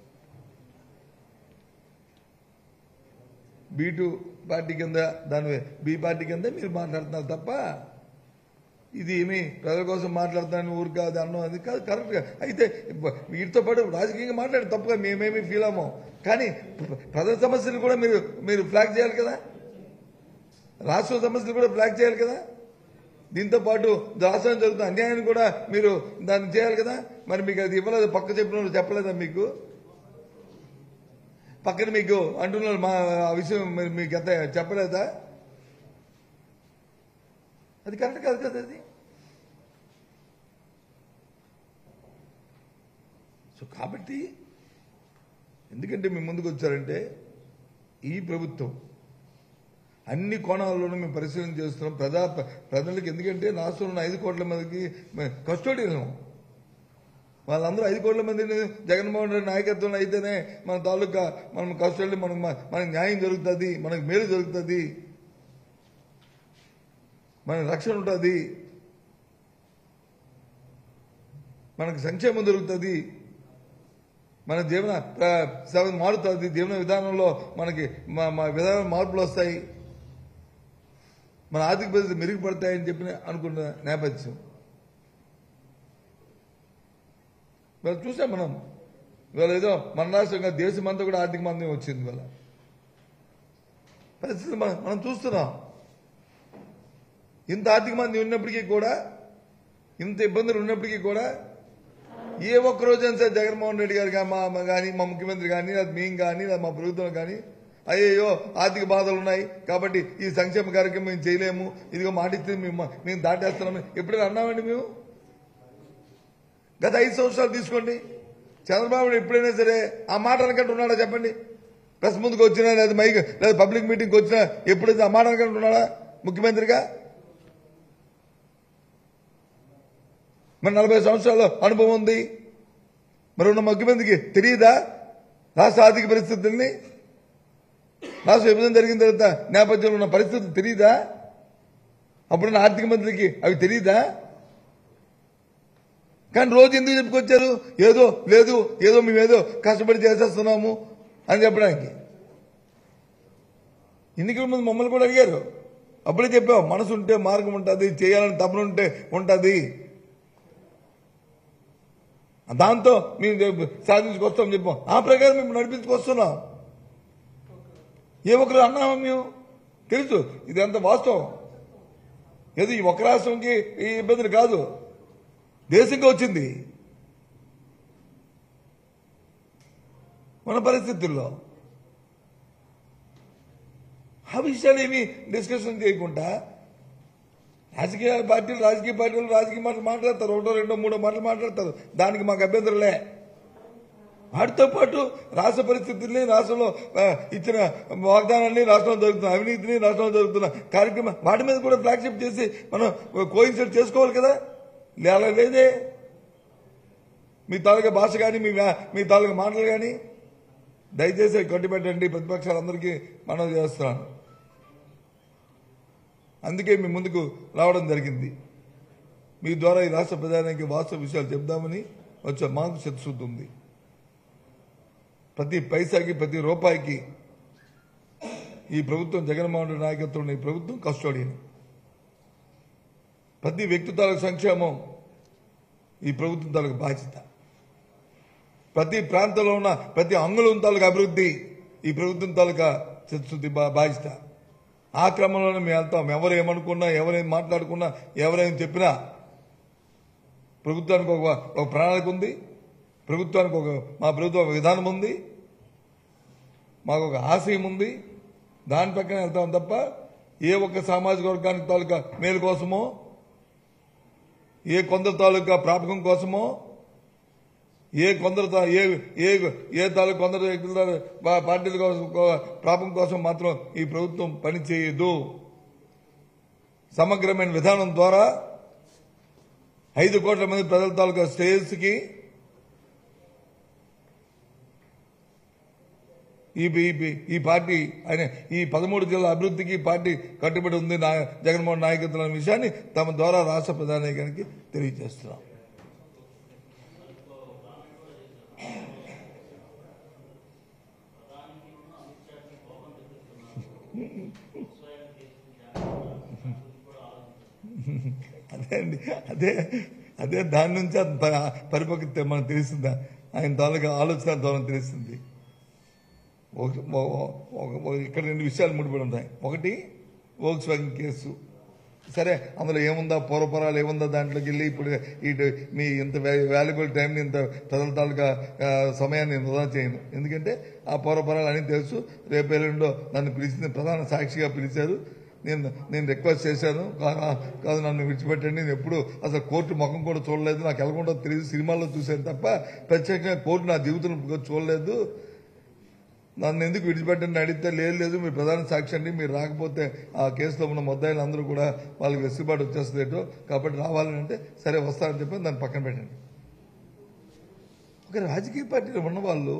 బీ టూ పార్టీ కింద దాని బి పార్టీ కింద మీరు మాట్లాడుతున్నారు తప్ప ఇది ఏమి ప్రజల కోసం మాట్లాడుతాను ఊరు కాదు అన్నం అది కాదు కరెక్ట్గా అయితే వీటితో పాటు రాజకీయంగా మాట్లాడి తప్పుగా మేమేమి ఫీల్ అవ్వము కానీ ప్రజల సమస్యలు కూడా మీరు మీరు ఫ్లాగ్ చేయాలి కదా రాష్ట్ర సమస్యలు కూడా ఫ్లాగ్ చేయాలి కదా దీంతో పాటు రాష్ట్రం జరుగుతున్న అన్యాయాన్ని కూడా మీరు దాన్ని చేయాలి కదా మరి మీకు అది ఇవ్వలేదు పక్క చెప్పిన వాళ్ళు చెప్పలేదా మీకు పక్కన మీకు అంటున్నారు మా ఆ విషయం మరి మీకు ఎంత చెప్పలేదా అది కరెక్ట్ కాదు కదా అది సో కాబట్టి ఎందుకంటే మేము ముందుకు వచ్చారంటే ఈ ప్రభుత్వం అన్ని కోణాల్లోనూ మేము పరిశీలన చేస్తున్నాం ప్రజా ప్రజలకు ఎందుకంటే రాష్ట్రంలో ఉన్న ఐదు కోట్ల మందికి కస్టోడియన్ వాళ్ళందరూ ఐదు కోట్ల మంది జగన్మోహన్ రెడ్డి నాయకత్వంలో అయితేనే మన తాలూకా మనం కష్టపడి మనకు మనకు న్యాయం జరుగుతుంది మనకు మేలు జరుగుతుంది మనకు రక్షణ ఉంటుంది మనకు సంక్షేమం దొరుకుతుంది మన జీవన ప్ర- సేవ మారుతుంది జీవన విధానంలో మనకి మా- మా విధాన మార్పులు వస్తాయి మన ఆర్థిక పరిస్థితి మెరుగుపడతాయని చెప్పి అనుకున్న నేపథ్యం ఇవాళ చూసాం మనం ఇవాళ ఏదో మన రాష్ట్రంగా దేశం అంతా కూడా ఆర్థిక మందం వచ్చింది ఇవాళ పరిస్థితి మనం మనం చూస్తున్నాం ఇంత ఆర్థిక మంది ఉన్నప్పటికీ కూడా ఇంత ఇబ్బందులు ఉన్నప్పటికీ కూడా ఏ ఒక్క రోజైనా సరే జగన్మోహన్ రెడ్డి గారు గా- మా మా కానీ మా ముఖ్యమంత్రి కానీ లేదా మేము కానీ లేదా మా ప్రభుత్వం కానీ అయ్యో ఆర్థిక బాధలు ఉన్నాయి కాబట్టి ఈ సంక్షేమ కార్యక్రమం మేము చేయలేము ఇదిగో మాటిస్తే మేము మేము దాటేస్తున్నాము ఎప్పుడైనా అన్నామండి మేము గత ఐదు సంవత్సరాలు తీసుకోండి చంద్రబాబు నాయుడు ఎప్పుడైనా సరే ఆ మాట అనకంటే ఉన్నాడా చెప్పండి ప్రెస్ ముందుకు వచ్చినా లేదా మైక్ లేదా పబ్లిక్ మీటింగ్కి వచ్చినా ఎప్పుడైతే ఆ మాట అనకంటే ఉన్నాడా ముఖ్యమంత్రిగా మరి నలభై సంవత్సరాల అనుభవం ఉంది మరి ఉన్న ముఖ్యమంత్రికి తెలియదా రాష్ట్ర ఆర్థిక పరిస్థితుల్ని రాష్ట్ర విభజన జరిగిన తర్వాత నేపథ్యంలో ఉన్న పరిస్థితులు తెలియదా అప్పుడున్న ఆర్థిక మంత్రికి అవి తెలియదా కానీ రోజు ఎందుకు చెప్పుకొచ్చారు ఏదో లేదు ఏదో మేము ఏదో కష్టపడి చేసేస్తున్నాము అని చెప్పడానికి ఎన్నికల ముందు మమ్మల్ని కూడా అడిగారు అప్పుడే చెప్పాం మనసు ఉంటే మార్గం ఉంటుంది చేయాలని తపన ఉంటే ఉంటుంది దాంతో మేము సాధించుకొస్తాం చెప్పాం ఆ ప్రకారం మేము నడిపించుకొస్తున్నాం ఏ ఒక్కరు అన్నామా మేము తెలుసు ఇది అంత వాస్తవం ఏదో ఈ ఒక రాష్ట్రంకి ఈ ఇబ్బందులు కాదు దేశంగా వచ్చింది మన పరిస్థితుల్లో ఆ విషయాలు ఏమి డిస్కషన్ చేయకుండా రాజకీయ పార్టీలు రాజకీయ పార్టీలు రాజకీయ మాటలు మాట్లాడతారు ఒకటో రెండో మూడో మాటలు మాట్లాడతారు దానికి మాకు అభ్యంతరంలే వాటితో పాటు రాష్ట్ర పరిస్థితుల్ని రాష్ట్రంలో ఆ, ఇచ్చిన వాగ్దానాన్ని రాష్ట్రంలో జరుగుతున్న అవినీతిని రాష్ట్రంలో జరుగుతున్న కార్యక్రమం వాటి మీద కూడా ఫ్లాగ్షిప్ చేసి మనం కోయిన్సైడ్ చేసుకోవాలి కదా లేదా లేదే మీ తాలూకా భాష కానీ మీ వ్యా- మీ తాలూకా మాటలు కానీ దయచేసి కట్టిపెట్టండి ప్రతిపక్షాలందరికీ మనం చేస్తున్నాను అందుకే మీ ముందుకు రావడం జరిగింది మీ ద్వారా ఈ రాష్ట్ర ప్రధానికి వాస్తవ విషయాలు చెప్దామని వచ్చే మాకు చిత్తశుద్ధి ఉంది ప్రతి పైసాకి ప్రతి రూపాయికి ఈ ప్రభుత్వం జగన్మోహన్ రెడ్డి నాయకత్వంలో ఈ ప్రభుత్వం కస్టోడియన్ ప్రతి వ్యక్తి తాలూకు సంక్షేమం ఈ ప్రభుత్వం తాలూకు బాధ్యత ప్రతి ప్రాంతంలో ఉన్న ప్రతి అంగుళం తాలూకు అభివృద్ధి ఈ ప్రభుత్వం తాలూకా చిత్తశుద్ధి బా- బాధ్యత ఆ క్రమంలోనే మేము వెళ్తాం ఎవరు ఏమనుకున్నా ఎవరేం మాట్లాడుకున్నా ఎవరేం చెప్పినా ప్రభుత్వానికి ఒక ఒక ప్రణాళిక ఉంది ప్రభుత్వానికి ఒక మా ప్రభుత్వం ఒక విధానం ఉంది మాకు ఒక ఆశయం ఉంది దాని పక్కన వెళ్తాం తప్ప ఏ ఒక్క సామాజిక వర్గానికి తాలూకా మేలు కోసమో ఏ కొందరు తాలూకా ప్రాపకం కోసమో ఏ కొందరు తా- ఏ ఏ ఏ తాలూకు కొందరు వ్యక్తుల తాలూ- పా- పార్టీల కోసం కో- ప్రాపం కోసం మాత్రం ఈ ప్రభుత్వం పనిచేయదు సమగ్రమైన విధానం ద్వారా ఐదు కోట్ల మంది ప్రజల తాలూకా శ్రేయస్సుకి ఈ ఈ- ఈ పార్టీ ఆయన ఈ పదమూడు జిల్లా అభివృద్ధికి ఈ పార్టీ కట్టుబడి ఉంది నా జగన్మోహన్ నాయకత్వం అనే విషయాన్ని తమ ద్వారా రాష్ట్ర ప్రధానానికి తెలియజేస్తున్నాం అదే అండి అదే అదే దాని నుంచి అది ప- పరిపక్వత మనకు తెలుస్తుందా ఆయన తాలూకా ఆలోచన ద్వారా తెలుస్తుంది ఒక- ఒక- ఒక- ఒక- ఇక్కడ రెండు విషయాలు ముడిపడి ఉంటాయి ఒకటి వోక్స్ వ్యాగన్ కేసు సరే అందులో ఏముందా పూర్వపరాలు ఏముందా దాంట్లోకి వెళ్ళి ఇప్పుడు ఇటు మీ ఇంత వాల్యుబుల్ టైంని ఇంత ప్రజల తాలూకా ఆ, సమయాన్ని వృధా చేయను ఎందుకంటే ఆ పూర్వపరాలు అన్నీ తెలుసు రేపు ఎల్లుండో నన్ను పిలిచింది ప్రధాన సాక్షిగా పిలిచారు నేను నేను రిక్వెస్ట్ చేశాను కా- కాదు నన్ను విడిచిపెట్టండి నేను ఎప్పుడు అసలు కోర్టు ముఖం కూడా చూడలేదు నాకు ఎలాగుంటో తెలియదు సినిమాల్లో చూశాను తప్ప ప్రత్యేకంగా కోర్టు నా జీవితంలో చూడలేదు నన్ను ఎందుకు విడిచిపెట్టండి అడిగితే లేదు లేదు మీ ప్రధాన సాక్షి అండి మీరు రాకపోతే ఆ కేసులో ఉన్న ముద్దాయిలు అందరూ కూడా వాళ్ళకి వెసులుబాటు వచ్చేస్తుందేటో కాబట్టి రావాలని అంటే సరే వస్తారని చెప్పి దాన్ని పక్కన పెట్టండి ఒక రాజకీయ పార్టీలో ఉన్నవాళ్ళు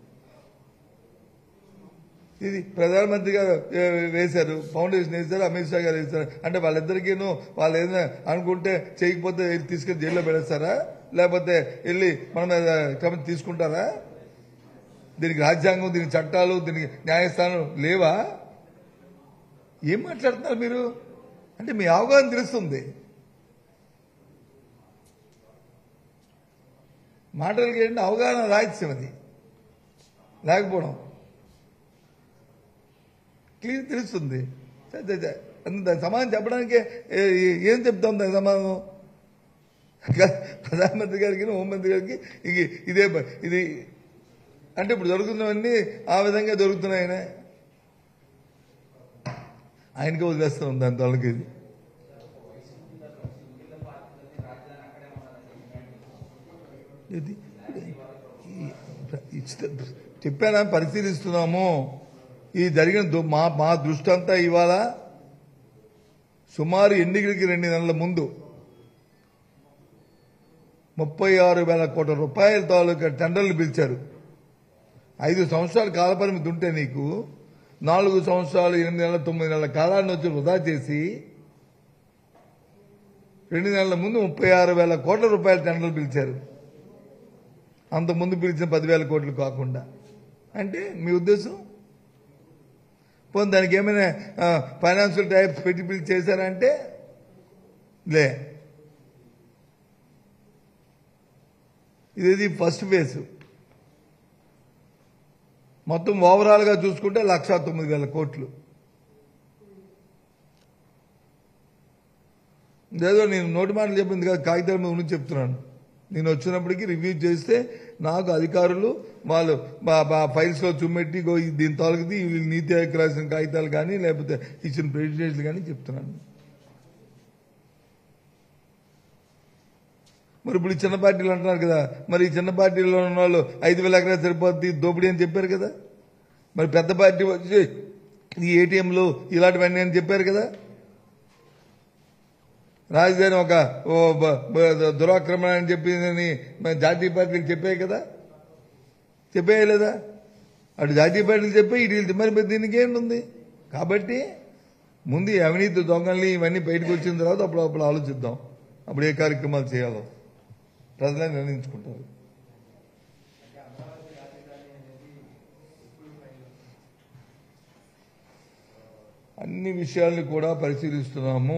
ఇది ప్రధానమంత్రి గారు ఏ, వేశారు ఫౌండేషన్ వేశారు అమిత్ షా గారు వేశారు అంటే వాళ్ళిద్దరికీను వాళ్ళు ఏదైనా అనుకుంటే చేయకపోతే వెళ్ళి తీసుకెళ్లి జైల్లో పెడేస్తారా లేకపోతే వెళ్ళి మన మీద క్రమం తీసుకుంటారా దీనికి రాజ్యాంగం దీనికి చట్టాలు దీనికి న్యాయస్థానం లేవా ఏం మాట్లాడుతున్నారు మీరు అంటే మీ అవగాహన తెలుస్తుంది మాటలకి ఏంటంటే అవగాహన రాహిత్యం అది లేకపోవడం క్లియర్ తెలుస్తుంది చ- చ- చ. అందు దానికి సమాధానం చెప్పడానికి ఏ- ఏ- ఏం చెప్తాం దానికి సమాధానం క- ప్రధానమంత్రి గారికి హోంమంత్రి గారికి ఇక ఇదే ప- ఇది అంటే ఇప్పుడు జరుగుతున్నవన్నీ ఆ విధంగా జరుగుతున్నాయనే ఆయనకే వదిలేస్తున్నాం దాని తొలగి ఇది ఇది ఈ- ఇచ్చిన- చెప్పానా పరిశీలిస్తున్నాము ఈ జరిగిన దు- మా మా దృష్టి అంతా ఇవాళ సుమారు ఎన్నికలకి రెండు నెలల ముందు ముప్పై ఆరు వేల కోట్ల రూపాయల తాలూకా టెండర్లు పిలిచారు ఐదు సంవత్సరాల కాలపరిమితి ఉంటే నీకు నాలుగు సంవత్సరాలు ఎనిమిది నెలల తొమ్మిది నెలల కాలాన్ని వచ్చి వృధా చేసి రెండు నెలల ముందు ముప్పై ఆరు వేల కోట్ల రూపాయల టెండర్లు పిలిచారు అంత ముందు పిలిచిన పదివేల కోట్లు కాకుండా అంటే మీ ఉద్దేశం పోనీ దానికి ఏమైనా ఫైనాన్షియల్ టైప్స్ పెట్టి పిలిచి చేశారంటే లే ఇది ఫస్ట్ ఫేజ్ మొత్తం ఓవరాల్ గా చూసుకుంటే లక్ష తొమ్మిది వేల కోట్లు లేదో నేను నోటి మాటలు చెప్పింది కాదు కాగితాల మీద ఉండి చెప్తున్నాను నేను వచ్చినప్పటికీ రివ్యూ చేస్తే నాకు అధికారులు వాళ్ళు ఫైల్స్ లో చూపెట్టి "ఇగో ఇది దీని తాలూకుది వీళ్ళు నీతి ఆయోగ్ రాసిన కాగితాలు కానీ లేకపోతే ఇచ్చిన ప్రెసిడెంట్లు కానీ చెప్తున్నాను మరి ఇప్పుడు ఈ చిన్న పార్టీలు అంటున్నారు కదా మరి ఈ చిన్న పార్టీలో ఉన్న వాళ్ళు ఐదు వేల ఎకరాలు సరిపోద్ది దోపిడీ అని చెప్పారు కదా మరి పెద్ద పార్టీ వచ్చి ఈ ఏటీఎంలు ఇలాంటివన్నీ అని చెప్పారు కదా రాజధాని ఒక ఓ బ- బ- దురాక్రమణ అని చెప్పిందని మన జాతీయ పార్టీలు చెప్పాయి కదా చెప్పేయలేదా అటు జాతీయ పార్టీలు చెప్పి ఇటు మరి మరి దీనికి ఏంటుంది కాబట్టి ముందు ఈ అవినీతి దొంగల్ని ఇవన్నీ బయటకు వచ్చిన తర్వాత అప్పుడు అప్పుడు ఆలోచిద్దాం అప్పుడు ఏ కార్యక్రమాలు చేయాలో ప్రజలే నిర్ణయించుకుంటారు అన్ని విషయాల్ని కూడా పరిశీలిస్తున్నాము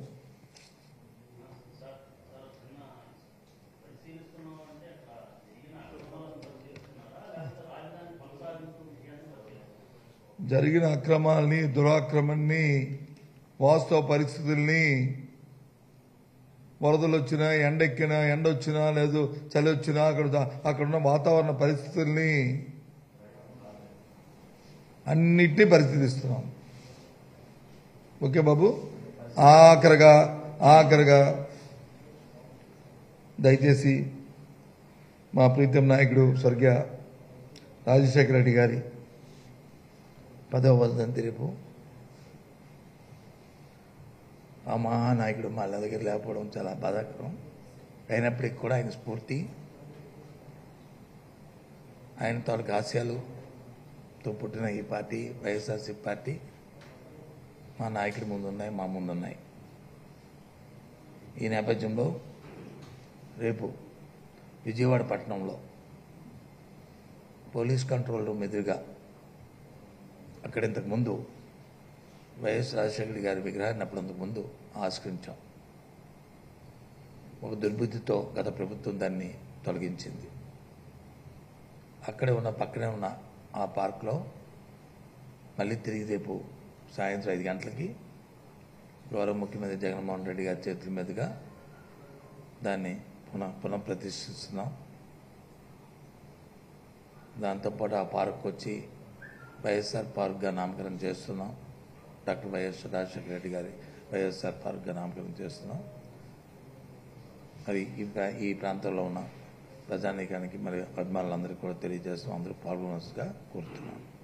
జరిగిన అక్రమాల్ని దురాక్రమాన్ని వాస్తవ పరిస్థితుల్ని వరదలు వచ్చినా ఎండెక్కినా ఎండ వచ్చినా లేదు చలి వచ్చినా అక్కడ అక్కడున్న వాతావరణ పరిస్థితుల్ని అన్నిటినీ పరిశీలిస్తున్నాం ఓకే బాబు ఆఖరగా ఆఖరగా దయచేసి మా ప్రీతం నాయకుడు స్వర్గీయ రాజశేఖర రెడ్డి గారి పదవ వర్ధంతి రేపు ఆ మహానాయకుడు మా దగ్గర లేకపోవడం చాలా బాధాకరం అయినప్పటికీ కూడా ఆయన స్ఫూర్తి ఆయన తాలూకు ఆశయాలుతో పుట్టిన ఈ పార్టీ వైఎస్ఆర్సీపీ పార్టీ మా నాయకుడి ముందు ఉన్నాయి మా ముందు ఉన్నాయి ఈ నేపథ్యంలో రేపు విజయవాడ పట్టణంలో పోలీస్ కంట్రోల్ రూమ్ ఎదురుగా అక్కడ ఇంతకు ముందు వైఎస్ రాజశేఖర గారి విగ్రహాన్ని అప్పుడు అంతకు ముందు ఆవిష్కరించాం ఒక దుర్బుద్ధితో గత ప్రభుత్వం దాన్ని తొలగించింది అక్కడే ఉన్న పక్కనే ఉన్న ఆ పార్క్లో మళ్ళీ తిరిగి రేపు సాయంత్రం ఐదు గంటలకి గౌరవ ముఖ్యమంత్రి జగన్మోహన్ రెడ్డి గారి చేతుల మీదుగా దాన్ని పునః పునఃప్రతిష్ఠిస్తున్నాం దాంతోపాటు ఆ పార్క్ వచ్చి వైఎస్ఆర్ పార్క్గా నామకరణం చేస్తున్నాం డాక్టర్ వైఎస్ రాజశేఖర రెడ్డి గారి వైఎస్ఆర్ పార్క్గా నామకరణం చేస్తున్నాం మరి ఈ ప్రా- ఈ ప్రాంతంలో ఉన్న ప్రజానీకానికి మరి అభిమానులందరికీ కూడా తెలియజేస్తున్నాం అందరూ పాల్గొనవలసిగా కోరుతున్నాను